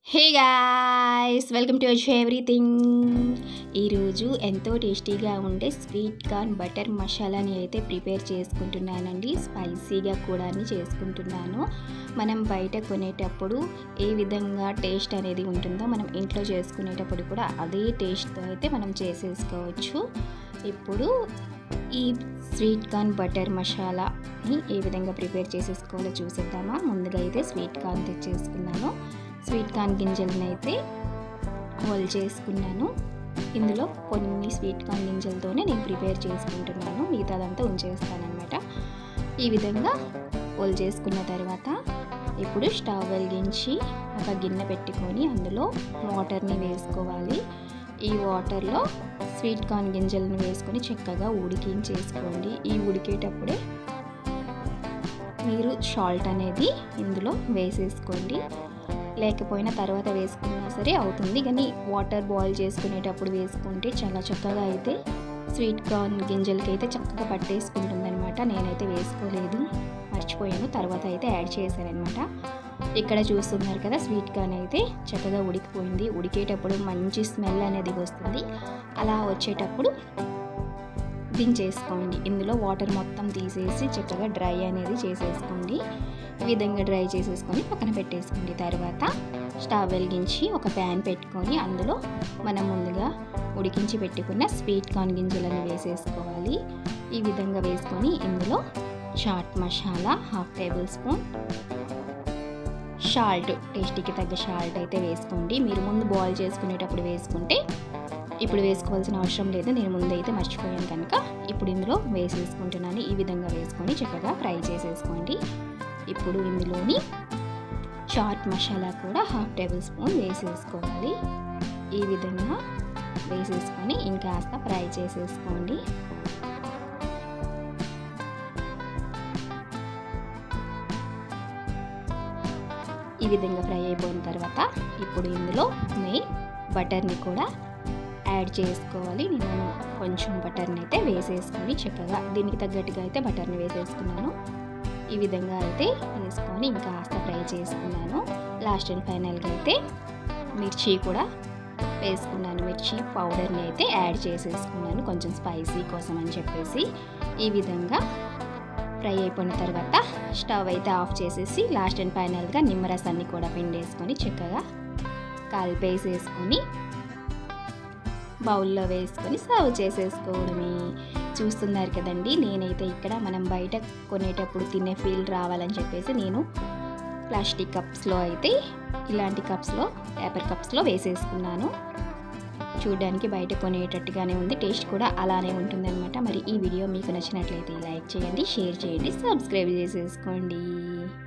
hey guys welcome to వచ్చి everything ఈరోజు ఎంతో టేస్టీగా ఉండే స్వీట్ కార్న్ బటర్ మసాలాని అయితే ప్రిపేర్ చేసుకుంటున్నానండి స్పైసీగా కూడా చేసుకుంటున్నాను మనం బయట కొనేటప్పుడు ఏ విధంగా టేస్ట్ అనేది ఉంటుందో మనం ఇంట్లో చేసుకునేటప్పుడు కూడా అదే టేస్ట్తో అయితే మనం చేసేసుకోవచ్చు ఇప్పుడు ఈ స్వీట్ కార్న్ బటర్ మసాలాని ఏ విధంగా ప్రిపేర్ చేసేసుకోవాలో చూసేద్దామా ముందుగా అయితే స్వీట్ కార్న్ తెచ్చేసుకున్నాను స్వీట్ కార్న్ గింజలను అయితే హోల్ చేసుకున్నాను ఇందులో కొన్ని స్వీట్ కార్న్ గింజలతోనే నేను ప్రిపేర్ చేసుకుంటున్నాను మిగతాదంతా ఉంచేస్తానమాట ఈ విధంగా హోల్ చేసుకున్న తర్వాత ఇప్పుడు స్టవ్ వెలిగించి ఒక గిన్నె పెట్టుకొని అందులో వాటర్ని వేసుకోవాలి ఈ వాటర్లో స్వీట్ కార్న్ గింజలను వేసుకొని చక్కగా ఉడికించేసుకోండి ఈ ఉడికేటప్పుడే మీరు సాల్ట్ అనేది ఇందులో వేసేసుకోండి లేకపోయినా తర్వాత వేసుకున్నా సరే అవుతుంది కానీ వాటర్ బాయిల్ చేసుకునేటప్పుడు వేసుకుంటే చాలా చక్కగా అయితే స్వీట్ కార్న్ గింజలకి అయితే చక్కగా పట్టేసుకుంటుంది అనమాట నేనైతే వేసుకోలేదు మర్చిపోయాను తర్వాత అయితే యాడ్ చేశాను అనమాట ఇక్కడ చూస్తున్నారు కదా స్వీట్ కార్న్ అయితే చక్కగా ఉడికిపోయింది ఉడికేటప్పుడు మంచి స్మెల్ అనేది వస్తుంది అలా వచ్చేటప్పుడు దించేసుకోండి ఇందులో వాటర్ మొత్తం తీసేసి చక్కగా డ్రై అనేది చేసేసుకోండి ఈ విధంగా డ్రై చేసేసుకొని పక్కన పెట్టేసుకోండి తర్వాత స్టవ్ వెలిగించి ఒక ప్యాన్ పెట్టుకొని అందులో మనం ముందుగా ఉడికించి పెట్టుకున్న స్వీట్ కార్న్ గింజలను వేసేసుకోవాలి ఈ విధంగా వేసుకొని ఇందులో chaat masala half table spoon salt టేస్టీకి తగ్గ సాల్ట్ అయితే వేసుకోండి మీరు ముందు బాయిల్ చేసుకునేటప్పుడు వేసుకుంటే ఇప్పుడు వేసుకోవాల్సిన అవసరం లేదు నేను ముందైతే మర్చిపోయాను కనుక ఇప్పుడు ఇందులో వేసేసుకుంటున్నాను ఈ విధంగా వేసుకొని చక్కగా ఫ్రై చేసేసుకోండి ఇప్పుడు ఇందులోని చాట్ మసాలా కూడా హాఫ్ టేబుల్ స్పూన్ వేసేసుకోవాలి ఈ విధంగా వేసేసుకొని ఇంకాస్త ఫ్రై చేసేసుకోండి ఈ విధంగా ఫ్రై అయిపోయిన తర్వాత ఇప్పుడు ఇందులో మెయిన్ బటర్ని కూడా యాడ్ చేసుకోవాలి నేను కొంచెం బటర్ని అయితే వేసేసుకొని చక్కగా దీనికి తగ్గట్టుగా అయితే బటర్ని వేసేసుకున్నాను ఈ విధంగా అయితే వేసుకొని ఇంకా కాస్త ఫ్రై చేసుకున్నాను లాస్ట్ అండ్ ఫైనల్గా అయితే మిర్చి కూడా వేసుకున్నాను మిర్చి పౌడర్ని అయితే యాడ్ చేసేసుకున్నాను కొంచెం స్పైసీ కోసం అని చెప్పేసి ఈ విధంగా ఫ్రై అయిపోయిన తర్వాత స్టవ్ అయితే ఆఫ్ చేసేసి లాస్ట్ అండ్ ఫైనల్గా నిమ్మరసాన్ని కూడా పిండేసుకొని చక్కగా కలిపేసేసుకొని బౌల్లో వేసుకొని సర్వ్ చేసేసుకోవడమే చూస్తున్నారు కదండి నేనైతే ఇక్కడ మనం బయట కొనేటప్పుడు తినే ఫీల్ రావాలని చెప్పేసి నేను ప్లాస్టిక్ కప్స్లో అయితే ఇలాంటి కప్స్లో పేపర్ కప్స్లో వేసేసుకున్నాను చూడడానికి బయట కొనేటట్టుగానే ఉంది టేస్ట్ కూడా అలానే ఉంటుందన్నమాట మరి ఈ వీడియో మీకు నచ్చినట్లయితే లైక్ చేయండి షేర్ చేయండి సబ్స్క్రైబ్ చేసేసుకోండి